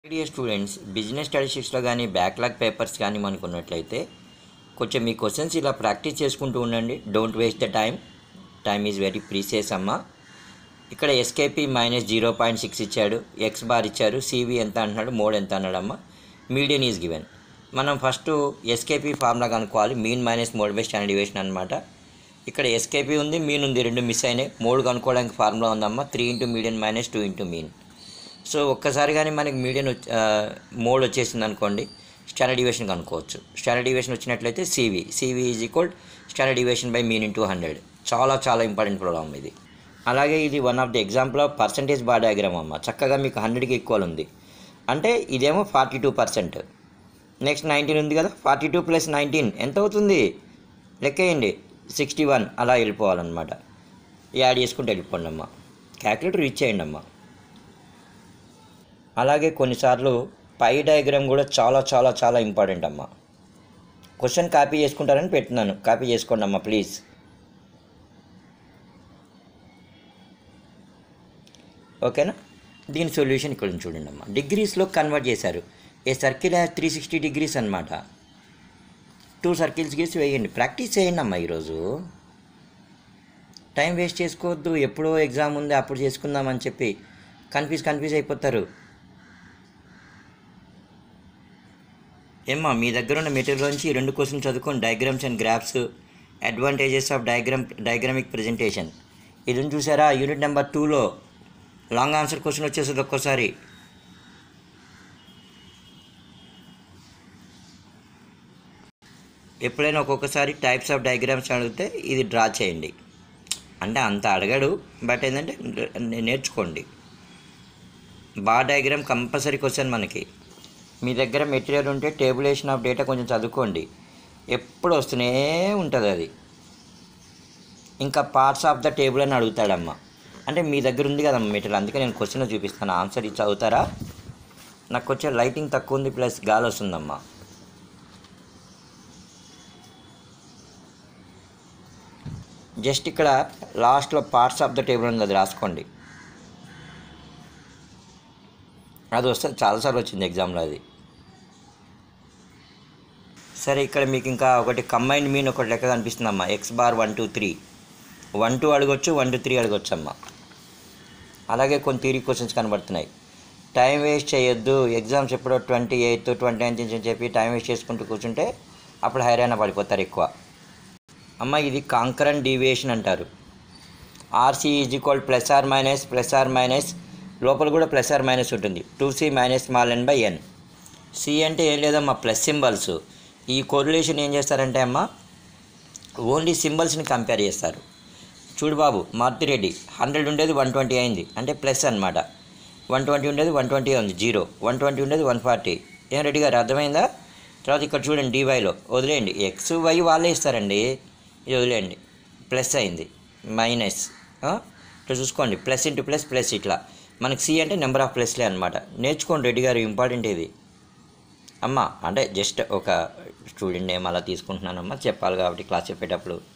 dear students business స్టాటిస్టిక్స్లో కానీ backlog papers కానీ మనకు ఉన్నట్లయితే కొంచెం మీ క్వశ్చన్స్ ఇలా ప్రాక్టీస్ చేసుకుంటూ ఉండండి don't waste the time time is very precious అమ్మా ఇక్కడ SKP minus zero point six ఇచ్చాడు ఎక్స్ బార్ ఇచ్చారు సివి ఎంత అంటున్నాడు మోడ్ ఎంత అన్నాడు అమ్మా మీడియన్ ఈజ్ గివెన్ మనం ఫస్ట్ ఎస్కేపీ ఫార్ములా కనుక్కోవాలి mean minus mode by standard deviation అనమాట ఇక్కడ ఎస్కేపీ ఉంది మీన్ ఉంది రెండు మిస్ అయినాయి మోడ్ కనుక్కోవడానికి ఫార్ములా ఉందమ్మా three into median minus two into mean so ఒక్కసారి కానీ మనకి మీడియన్ మోడ్ వచ్చేసింది అనుకోండి స్టాండర్డ్ డివియేషన్ కనుక్కోవచ్చు స్టాండర్డ్ డివియేషన్ వచ్చినట్లయితే CV CV is equal standard deviation by mean into hundred చాలా చాలా ఇంపార్టెంట్ ప్రోగ్రామ్ ఇది అలాగే ఇది one of the example of percentage bar diagram అమ్మ చక్కగా మీకు హండ్రెడ్కి ఈక్వల్ ఉంది అంటే ఇదేమో forty two percent next nineteen ఉంది కదా ఫార్టీ టూ ప్లస్ నైన్టీన్ ఎంత అవుతుంది లెక్కేయండి సిక్స్టీ వన్ అలా వెళ్ళిపోవాలన్నమాట యాడ్ చేసుకుంటూ వెళ్ళిపోండి అమ్మ క్యాల్కులేటర్ ఇచ్చేయండి అమ్మ అలాగే కొన్నిసార్లు పై డయాగ్రామ్ కూడా చాలా చాలా చాలా ఇంపార్టెంట్ అమ్మ క్వశ్చన్ కాపీ చేసుకుంటారని పెట్టున్నాను కాపీ చేసుకోండి అమ్మ ప్లీజ్ ఓకేనా దీని సొల్యూషన్ ఇక్కడ ఉంది చూడండి అమ్మ డిగ్రీస్లో కన్వర్ట్ చేశారు a circle has three sixty degrees అనమాట టూ సర్కిల్స్ గీసి వేయండి ప్రాక్టీస్ చేయండి అమ్మ ఈరోజు టైం వేస్ట్ చేసుకోవద్దు ఎప్పుడో ఎగ్జామ్ ఉంది అప్పుడు చేసుకుందామని చెప్పి కన్ఫ్యూజ్ కన్ఫ్యూజ్ అయిపోతారు ఏమ్మా మీ దగ్గర ఉన్న మెటీరియల్ నుంచి ఈ రెండు క్వశ్చన్ చదువుకొని diagrams and graphs advantages of diagram diagrammatic presentation ఇది ఉంది చూసారా యూనిట్ నెంబర్ టూలో లాంగ్ ఆన్సర్ క్వశ్చన్ వచ్చేస్తుంది ఒక్కోసారి ఎప్పుడైనా ఒక్కొక్కసారి టైప్స్ ఆఫ్ డయాగ్రామ్స్ అడిగితే ఇది డ్రా చేయండి అంటే అంత అడగడు బట్ ఏంటంటే నే- నేర్చుకోండి బార్ డయాగ్రామ్ కంపల్సరీ క్వశ్చన్ మనకి మీ దగ్గర మెటీరియల్ ఉంటే టేబులేషన్ ఆఫ్ డేటా కొంచెం చదువుకోండి ఎప్పుడు వస్తూనే ఉంటుంది అది ఇంకా పార్ట్స్ ఆఫ్ ద టేబుల్ అని అడుగుతాడమ్మా అంటే మీ దగ్గర ఉంది కదమ్మా మెటీరియల్ అందుకే నేను క్వశ్చన్ చూపిస్తాను ఆన్సర్ ఇది చదువుతారా నాకు వచ్చే లైటింగ్ తక్కువ ఉంది ప్లస్ గాలి వస్తుందమ్మా జస్ట్ ఇక్కడ లాస్ట్లో పార్ట్స్ ఆఫ్ ద టేబుల్ ఉంది అది రాసుకోండి అది వస్తుంది చాలాసార్లు వచ్చింది ఎగ్జామ్లో అది సరే ఇక్కడ మీకు ఇంకా ఒకటి కంబైన్డ్ మీన్ ఒకటి లెక్క కనిపిస్తుందమ్మా X bar one two three one two అడగొచ్చు వన్ టూ త్రీ అడగొచ్చు అమ్మా అలాగే కొన్ని థియరీ క్వశ్చన్స్ కనబడుతున్నాయి టైం వేస్ట్ చేయొద్దు ఎగ్జామ్స్ ఎప్పుడో ట్వంటీ ఎయిత్ ట్వంటీ నైన్త్ అని చెప్పి టైం వేస్ట్ చేసుకుంటూ కూర్చుంటే అప్పుడు హైరాణ పడిపోతారు ఎక్కువ అమ్మ ఇది కాంకరన్ డీవియేషన్ అంటారు RC is equal plus or minus plus or minus లోపల కూడా ప్లస్ ఆర్ మైనస్ ఉంటుంది two C minus small N by N C అంటే ఏం లేదమ్మా ప్లస్ సింబల్స్ ఈ కోరిలేషన్ ఏం చేస్తారంటే అమ్మ ఓన్లీ సింబల్స్ని కంపేర్ చేస్తారు చూడు బాబు మారుతిరెడ్డి హండ్రెడ్ ఉండేది వన్ ట్వంటీ అయింది అంటే ప్లస్ అనమాట వన్ ట్వంటీ ఉండేది వన్ ట్వంటీ ఉంది జీరో వన్ ట్వంటీ ఉండేది వన్ ఫార్టీ ఏం రెడ్డి గారు అర్థమైందా తర్వాత ఇక్కడ చూడండి డీవైలో వదిలేయండి ఎక్స్ వై వాళ్ళే ఇస్తారండి ఇది వదిలేయండి ప్లస్ అయింది మైనస్ ఇట్లా చూసుకోండి ప్లస్ ఇంటూ ప్లస్ ప్లస్ ఇట్లా మనకి సి అంటే నెంబర్ ఆఫ్ ప్లస్లే అనమాట నేర్చుకోండి రెడ్డి గారు ఇంపార్టెంట్ ఇది అమ్మ అంటే జస్ట్ ఒక స్టూడెంట్ నేమ్ అలా తీసుకుంటున్నానమ్మా చెప్పాలి కాబట్టి క్లాస్ చెప్పేటప్పుడు